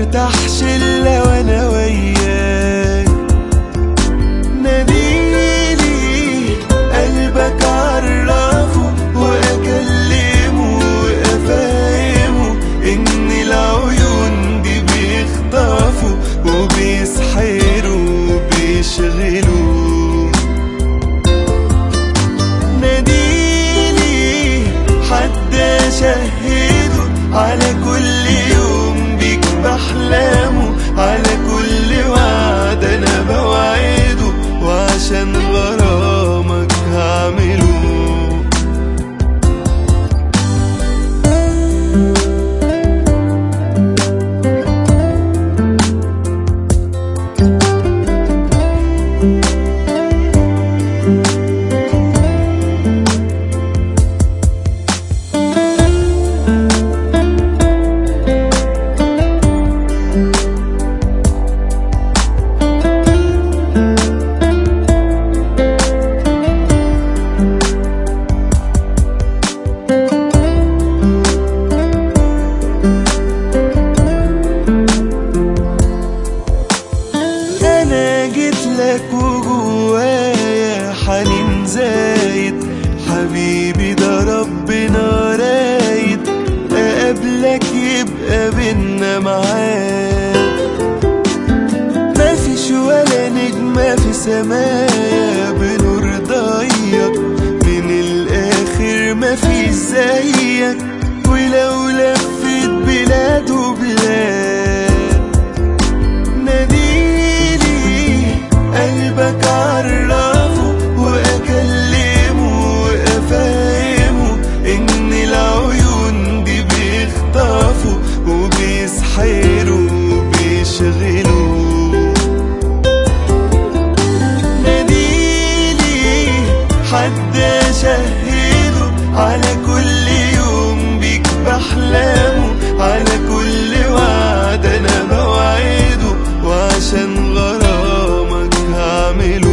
فتح شلة وانا وياك ناديلي قلبك عرفه واكلمه وافهمه ان العيون دي بيخطفوا وبيسحروا وبيشغلوا ناديلي حد شهده على كل يوم بيك بحلامه على كل وعد انا بوعده وعشان غرامك هعمله انا جيت لك وجوايا حنين زايد حبيبي ده ربنا رايد اقابلك يبقى بينا معاد مفيش ولا نجمة في سمايا بنور ضيق من الاخر مفيش زيك ولو لفت بلاد وبلاد ناديلي قلبك عرفه واكلمه وافهمه ان العيون دي بيخطفوا وبيسحروا وبيشغلوا ناديلي حد شهده على كل يوم بيك بحلامه على كل وعد انا بوعده وعشان غرامك هعمله